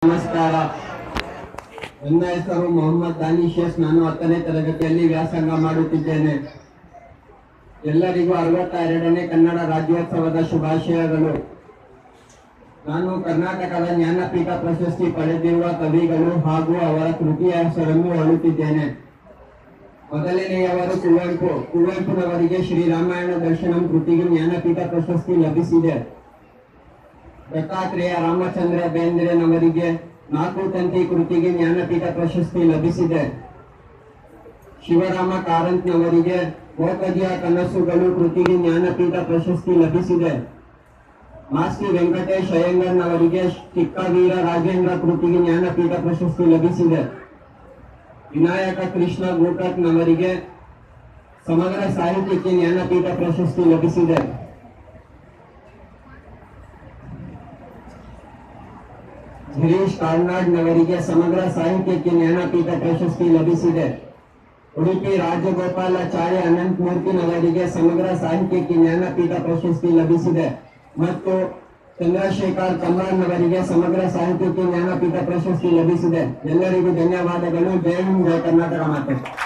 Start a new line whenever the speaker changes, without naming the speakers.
ನಮಸ್ಕಾರ ನನ್ನ ಹೆಸರು ಮೊಹಮ್ಮದ್ ದಾನಿಶೇಷ್ ನಾನು ಹತ್ತನೇ ತರಗತಿಯಲ್ಲಿ ವ್ಯಾಸಂಗ ಮಾಡುತ್ತಿದ್ದೇನೆ ಎಲ್ಲರಿಗೂ ಅರವತ್ತ ಎರಡನೇ ಕನ್ನಡ ರಾಜ್ಯೋತ್ಸವದ ಶುಭಾಶಯಗಳು ನಾನು ಕರ್ನಾಟಕದ ಜ್ಞಾನಪೀಠ ಪ್ರಶಸ್ತಿ ಪಡೆದಿರುವ ಕವಿಗಳು ಹಾಗೂ ಅವರ ಕೃತಿಯ ಹೆಸರನ್ನು ಹೇಳುತ್ತಿದ್ದೇನೆ ಮೊದಲನೆಯವರು ಕುವೆಂಪು ಕುವೆಂಪುನವರಿಗೆ ಶ್ರೀರಾಮಾಯಣ ದರ್ಶನಂ ಕೃತಿಗೆ ಜ್ಞಾನಪೀಠ ಪ್ರಶಸ್ತಿ ಲಭಿಸಿದೆ ದತ್ತಾತ್ರೇಯ ರಾಮಚಂದ್ರ ಬೇಂದ್ರೆನವರಿಗೆ ನಾಲ್ಕು ತಂತಿ ಕೃತಿಗೆ ಜ್ಞಾನಪೀಠ ಪ್ರಶಸ್ತಿ ಲಭಿಸಿದೆ ಶಿವರಾಮ ಕಾರಂತ್ನವರಿಗೆ ಗೋಕಜಿಯ ಕನಸುಗಳು ಕೃತಿಗೆ ಜ್ಞಾನಪೀಠ ಪ್ರಶಸ್ತಿ ಲಭಿಸಿದೆ ಮಾಸ್ತಿ ವೆಂಕಟೇಶ್ ಅಯ್ಯಂಗರ್ನವರಿಗೆ ಚಿಕ್ಕವೀರ ರಾಜೇಂದ್ರ ಕೃತಿಗೆ ಜ್ಞಾನಪೀಠ ಪ್ರಶಸ್ತಿ ಲಭಿಸಿದೆ ವಿನಾಯಕ ಕೃಷ್ಣ ಗೋಕಟ್ನವರಿಗೆ ಸಮಗ್ರ ಸಾಹಿತ್ಯಕ್ಕೆ ಜ್ಞಾನಪೀಠ ಪ್ರಶಸ್ತಿ ಲಭಿಸಿದೆ ಗಿರೀಶ್ ಕಾರ್ನಾಡ್ನವರಿಗೆ ಸಮಗ್ರ ಸಾಹಿತ್ಯಕ್ಕೆ ಜ್ಞಾನಪೀಠ ಪ್ರಶಸ್ತಿ ಲಭಿಸಿದೆ ಉಡುಪಿ ರಾಜಗೋಪಾಲಾಚಾರ್ಯ ಅನಂತಮೂರ್ತಿನವರಿಗೆ ಸಮಗ್ರ ಸಾಹಿತ್ಯಕ್ಕೆ ಜ್ಞಾನಪೀಠ ಪ್ರಶಸ್ತಿ ಲಭಿಸಿದೆ ಮತ್ತು ಚಂದ್ರಶೇಖರ್ ಕಮರನ್ನವರಿಗೆ ಸಮಗ್ರ ಸಾಹಿತ್ಯಕ್ಕೆ ಜ್ಞಾನಪೀಠ ಪ್ರಶಸ್ತಿ ಲಭಿಸಿದೆ ಎಲ್ಲರಿಗೂ ಧನ್ಯವಾದಗಳು ಜೈ ಹಿಂದ್ ಜೈ ಕರ್ನಾಟಕ ಮಾತೆ